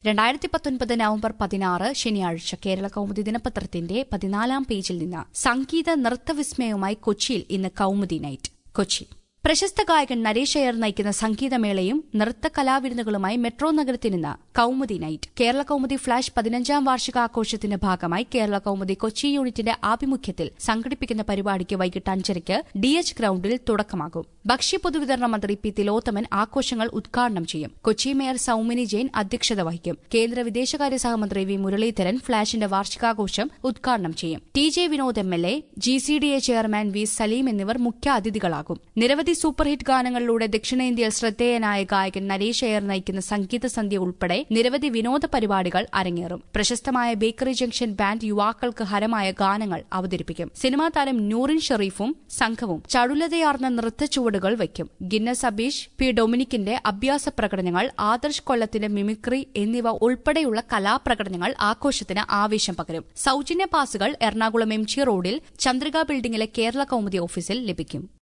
രണ്ടായിരത്തി പത്തൊൻപത് നവംബർ പതിനാറ് ശനിയാഴ്ച കേരള കൗമുദി ദിനപത്രത്തിന്റെ പതിനാലാം പേജിൽ നിന്ന് സംഗീത നൃത്തവിസ്മയവുമായി കൊച്ചിയിൽ ഇന്ന് കൗമുദി നൈറ്റ് കൊച്ചി പ്രശസ്ത ഗായകൻ നരേഷ് അയ്യർ നയിക്കുന്ന സംഗീതമേളയും നൃത്ത കലാവിരുന്നുകളുമായി മെട്രോ നഗരത്തിൽ നിന്ന് കൌമുദി നൈറ്റ് കേരള കൌമുദി ഫ്ളാഷ് പതിനഞ്ചാം വാർഷികാഘോഷത്തിന്റെ ഭാഗമായി കേരള കൌമുദി കൊച്ചി യൂണിറ്റിന്റെ ആഭിമുഖ്യത്തിൽ സംഘടിപ്പിക്കുന്ന പരിപാടിക്ക് വൈകിട്ട് അഞ്ചരയ്ക്ക് ഡി എച്ച് ഗ്രൌണ്ടിൽ തുടക്കമാകും ഭക്ഷ്യ പൊതുവിതരണ മന്ത്രി പി തിലോത്തമൻ ആഘോഷങ്ങൾ ഉദ്ഘാടനം ചെയ്യും കൊച്ചി മേയർ സൌമിനി ജെയിൻ അധ്യക്ഷത വഹിക്കും കേന്ദ്ര വിദേശകാര്യ സഹമന്ത്രി വി മുരളീധരൻ ഫ്ളാഷിന്റെ വാർഷികാഘോഷം ഉദ്ഘാടനം ചെയ്യും T J Vinod M L A G C D A chairman V Salim എന്നിവർ മുഖ്യ അതിഥികളാകും നിരവധി സൂപ്പർഹിറ്റ് ഗാനങ്ങളിലൂടെ ദക്ഷിണേന്ത്യയിൽ ശ്രദ്ധേയനായ ഗായകൻ നരേഷ് അയ്യർ നയിക്കുന്ന സംഗീത സന്ധ്യ ഉൾപ്പെടെ നിരവധി വിനോദ പരിപാടികൾ അരങ്ങേറും പ്രശസ്തമായ ബേക്കറി ജംഗ്ഷൻ ബാൻഡ് യുവാക്കൾക്ക് ഹരമായ ഗാനങ്ങൾ അവതരിപ്പിക്കും സിനിമാ താരം നൂറിൻ ഷെറീഫും സംഘവും ചടുലതയാർന്ന നൃത്തച്ചുവടുകൾ വയ്ക്കും ഗിന്നസ് അബീഷ് പി ഡൊമിനിക്കിന്റെ അഭ്യാസ പ്രകടനങ്ങൾ ആദർശ് കൊല്ലത്തിന്റെ മിമിക്രി എന്നിവ ഉൾപ്പെടെയുള്ള കലാപ്രകടനങ്ങൾ ആഘോഷത്തിന് ആവേശം പകരും സൌജന്യ പാസുകൾ എറണാകുളം എം ജി റോഡിൽ ചന്ദ്രിക ബിൽഡിംഗിലെ കേരള കൌമുദി ഓഫീസിൽ ലഭിക്കും